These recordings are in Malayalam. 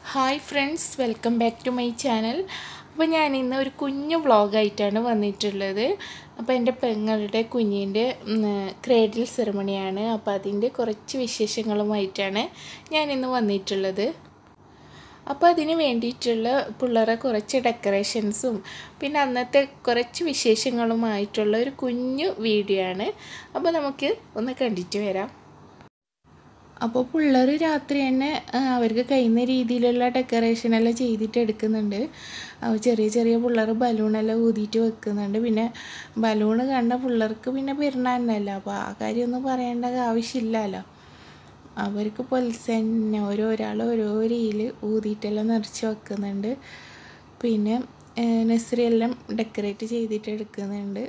hi friends welcome back to my channel അപ്പോൾ ഞാൻ ഇന്ന് ഒരു കുഞ്ഞു വ്ളോഗായിട്ടാണ് വന്നിട്ടുള്ളത് അപ്പോൾ എൻ്റെ പെങ്ങളുടെ കുഞ്ഞിൻ്റെ ക്രേഡിൽ സെറമണിയാണ് അപ്പോൾ അതിൻ്റെ കുറച്ച് വിശേഷങ്ങളുമായിട്ടാണ് ഞാൻ ഇന്ന് വന്നിട്ടുള്ളത് അപ്പോൾ അതിന് വേണ്ടിയിട്ടുള്ള പിള്ളേരെ കുറച്ച് ഡെക്കറേഷൻസും പിന്നെ അന്നത്തെ കുറച്ച് വിശേഷങ്ങളുമായിട്ടുള്ള ഒരു കുഞ്ഞു വീഡിയോ ആണ് അപ്പോൾ നമുക്ക് ഒന്ന് കണ്ടിട്ട് വരാം അപ്പോൾ പിള്ളേർ രാത്രി തന്നെ ആ, അവർക്ക് കഴിയുന്ന രീതിയിലുള്ള ഡെക്കറേഷനെല്ലാം ചെയ്തിട്ട് എടുക്കുന്നുണ്ട് അപ്പോൾ ചെറിയ ചെറിയ പിള്ളേർ ബലൂണെല്ലാം ഊതിയിട്ട് വെക്കുന്നുണ്ട് പിന്നെ ബലൂൺ കണ്ട പിള്ളേർക്ക് പിന്നെ പെരുന്നാളിനല്ല അപ്പോൾ ആ കാര്യമൊന്നും പറയേണ്ട ആവശ്യമില്ലല്ലോ അവർക്ക് പൊലിസ് തന്നെ ഓരോരാൾ ഓരോ രീതിയിൽ ഊതിയിട്ടെല്ലാം നിറച്ച് വെക്കുന്നുണ്ട് പിന്നെ നഴ്സറി എല്ലാം ഡെക്കറേറ്റ് ചെയ്തിട്ട് എടുക്കുന്നുണ്ട്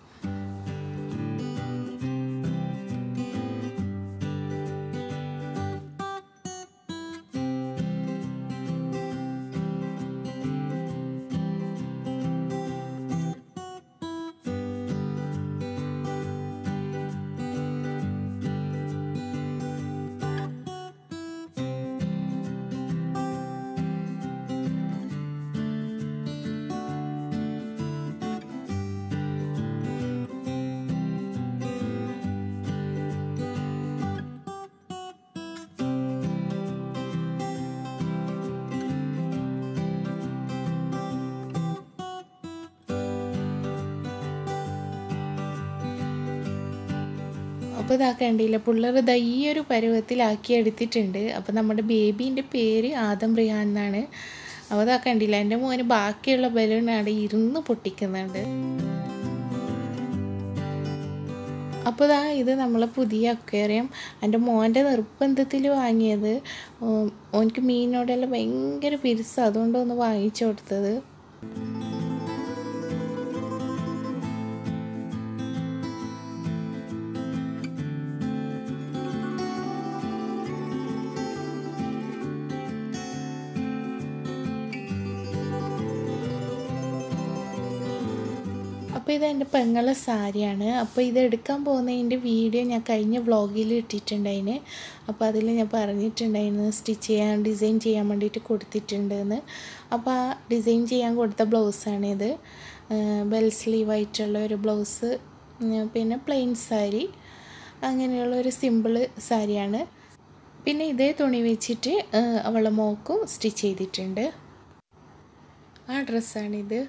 അപ്പോൾ ഇതാ കണ്ടില്ല പിള്ളേർ ദാ ഈ ഒരു പരുവത്തിലാക്കി എടുത്തിട്ടുണ്ട് അപ്പോൾ നമ്മുടെ ബേബീൻ്റെ പേര് ആദം റിഹാൻ എന്നാണ് അപ്പോൾ ഇതാ കണ്ടില്ല എൻ്റെ മോന് ബാക്കിയുള്ള ബലൂൺ അവിടെ ഇരുന്ന് പൊട്ടിക്കുന്നുണ്ട് അപ്പോൾ ഇതാ ഇത് നമ്മളെ പുതിയ അക്വേറിയം എൻ്റെ മോൻ്റെ നിർബന്ധത്തിൽ വാങ്ങിയത് ഉം, ഓനിക്ക് മീനിനോടെല്ലാം ഭയങ്കര പിരിസ് അതുകൊണ്ട് ഒന്ന് വാങ്ങിച്ചു കൊടുത്തത് അപ്പോൾ ഇത് എൻ്റെ പെങ്ങളെ സാരിയാണ് അപ്പോൾ ഇത് എടുക്കാൻ പോകുന്നതിൻ്റെ വീഡിയോ ഞാൻ കഴിഞ്ഞ വ്ളോഗിൽ ഇട്ടിട്ടുണ്ടായിന് അപ്പോൾ അതിൽ ഞാൻ പറഞ്ഞിട്ടുണ്ടായിരുന്നു സ്റ്റിച്ച് ചെയ്യാൻ ഡിസൈൻ ചെയ്യാൻ വേണ്ടിയിട്ട് കൊടുത്തിട്ടുണ്ടെന്ന് അപ്പോൾ ആ ഡിസൈൻ ചെയ്യാൻ കൊടുത്ത ബ്ലൗസാണിത് ബെൽ സ്ലീവ് ആയിട്ടുള്ള ഒരു ബ്ലൗസ് പിന്നെ പ്ലെയിൻ സാരി അങ്ങനെയുള്ള ഒരു സിമ്പിൾ സാരിയാണ് പിന്നെ ഇതേ തുണി വെച്ചിട്ട് ആ, അവളെ മോക്കും സ്റ്റിച്ച് ചെയ്തിട്ടുണ്ട് ആ ഡ്രസ്സാണിത്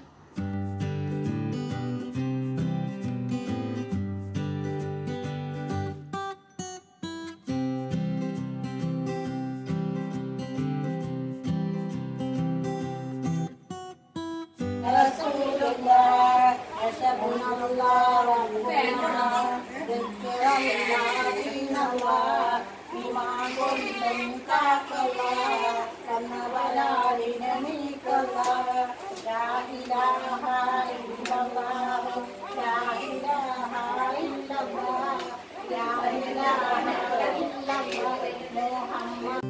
رسول الله حسبنا الله ونعم ذكر الله إن الله بما كل كاف الله كما بلا لنميك الله لا إله إلا الله لا إله إلا الله لا إله إلا الله محمد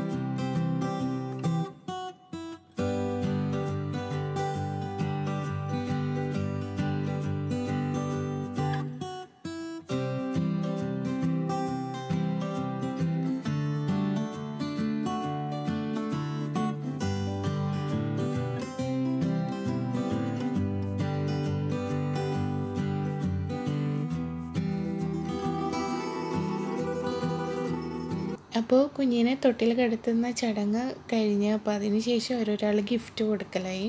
അപ്പോൾ കുഞ്ഞിനെ തൊട്ടിൽ കിടത്തുന്ന ചടങ്ങ് കഴിഞ്ഞ് അപ്പോൾ അതിന് ശേഷം ഓരോരാൾ ഗിഫ്റ്റ് കൊടുക്കലായി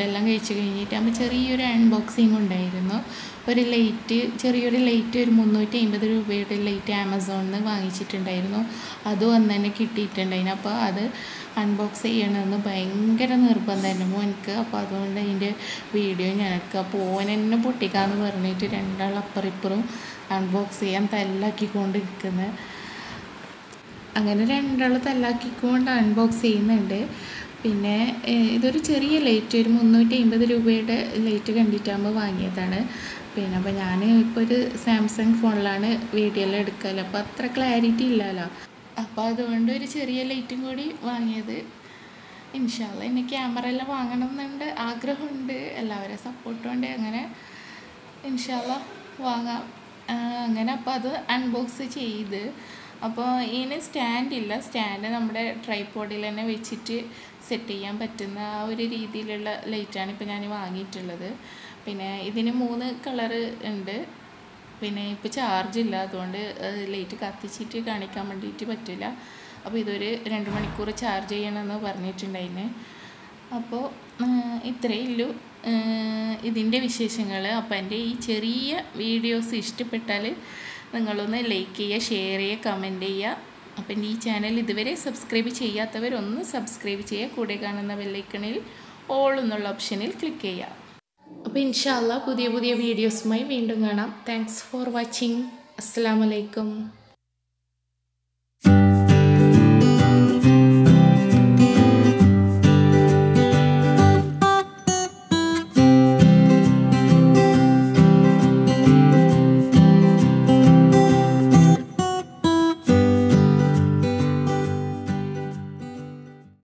ഫുഡെല്ലാം കഴിച്ച് കഴിഞ്ഞിട്ട് അപ്പോൾ ചെറിയൊരു അൺബോക്സിങ് ഉണ്ടായിരുന്നു ഒരു ലൈറ്റ് ചെറിയൊരു ലൈറ്റ് ഒരു മുന്നൂറ്റി അമ്പത് രൂപയുടെ ലൈറ്റ് ആമസോണിൽ നിന്ന് വാങ്ങിച്ചിട്ടുണ്ടായിരുന്നു അതും അന്ന് തന്നെ കിട്ടിയിട്ടുണ്ടായിരുന്നു അപ്പോൾ അത് അൺബോക്സ് ചെയ്യണമെന്ന് ഭയങ്കര നിർബന്ധമായിരുന്നു മോനിക്ക് അപ്പോൾ അതുകൊണ്ട് അതിൻ്റെ വീഡിയോ ഞങ്ങൾക്ക് അപ്പോൾ ഓൻ എന്നെ പൊട്ടിക്കാന്ന് പറഞ്ഞിട്ട് രണ്ടാൾ അപ്പറിപ്പുറം അൺബോക്സ് ചെയ്യാൻ തല്ലാക്കിക്കൊണ്ടിരിക്കുന്നത് അങ്ങനെ രണ്ടാൾ തല്ലാക്കിക്കൊണ്ട് അൺബോക്സ് ചെയ്യുന്നുണ്ട് പിന്നെ ഏഹ്, ഇതൊരു ചെറിയ ലൈറ്റ് ഒരു മുന്നൂറ്റി അമ്പത് രൂപയുടെ ലൈറ്റ് കണ്ടിട്ടാകുമ്പോൾ വാങ്ങിയതാണ് പിന്നെ അപ്പോൾ ഞാൻ ഇപ്പോൾ ഒരു സാംസങ് ഫോണിലാണ് വീഡിയോ എല്ലാം എടുക്കല് അപ്പോൾ അത്ര ക്ലാരിറ്റി ഇല്ലല്ലോ അപ്പോൾ അതുകൊണ്ട് ഒരു ചെറിയ ലൈറ്റും കൂടി വാങ്ങിയത് ഇൻഷാല്ല എന്നെ ക്യാമറ എല്ലാം വാങ്ങണം എന്നുണ്ട് ആഗ്രഹമുണ്ട് എല്ലാവരും സപ്പോർട്ടും ഉണ്ട് അങ്ങനെ ഇൻഷാല്ല വാങ്ങാം ആ, അങ്ങനെ അപ്പോൾ അത് അൺബോക്സ് ചെയ്ത് അപ്പോൾ ഇതിന് സ്റ്റാൻഡ് ഇല്ല സ്റ്റാൻഡ് നമ്മുടെ ട്രൈപോഡിൽ തന്നെ വെച്ചിട്ട് സെറ്റ് ചെയ്യാൻ പറ്റുന്ന ആ ഒരു രീതിയിലുള്ള ലൈറ്റാണ് ഇപ്പോൾ ഞാൻ വാങ്ങിയിട്ടുള്ളത് പിന്നെ ഇതിന് മൂന്ന് കളറ് ഉണ്ട് പിന്നെ ഇപ്പോൾ ചാർജ് ഇല്ല അതുകൊണ്ട് ലൈറ്റ് കത്തിച്ചിട്ട് കാണിക്കാൻ വേണ്ടിയിട്ട് പറ്റില്ല അപ്പോൾ ഇതൊരു രണ്ട് മണിക്കൂർ ചാർജ് ചെയ്യണമെന്ന് പറഞ്ഞിട്ടുണ്ടായിരുന്നു അപ്പോൾ ഇത്രയേ ഉള്ളൂ ഇതിൻ്റെ വിശേഷങ്ങൾ അപ്പോൾ എൻ്റെ ഈ ചെറിയ വീഡിയോസ് ഇഷ്ടപ്പെട്ടാൽ നിങ്ങളൊന്ന് ലൈക്ക് ചെയ്യുക ഷെയർ ചെയ്യുക കമൻറ്റ് ചെയ്യുക അപ്പം എൻ്റെ ഈ ചാനൽ ഇതുവരെ സബ്സ്ക്രൈബ് ചെയ്യാത്തവരൊന്ന് സബ്സ്ക്രൈബ് ചെയ്യുക കൂടെ കാണുന്ന ബെല്ലൈക്കണിൽ ഓൾ എന്നുള്ള ഓപ്ഷനിൽ ക്ലിക്ക് ചെയ്യുക അപ്പോൾ ഇൻഷാല്ല പുതിയ പുതിയ വീഡിയോസുമായി വീണ്ടും കാണാം താങ്ക്സ് ഫോർ വാച്ചിങ് അസ്സാം വലൈക്കും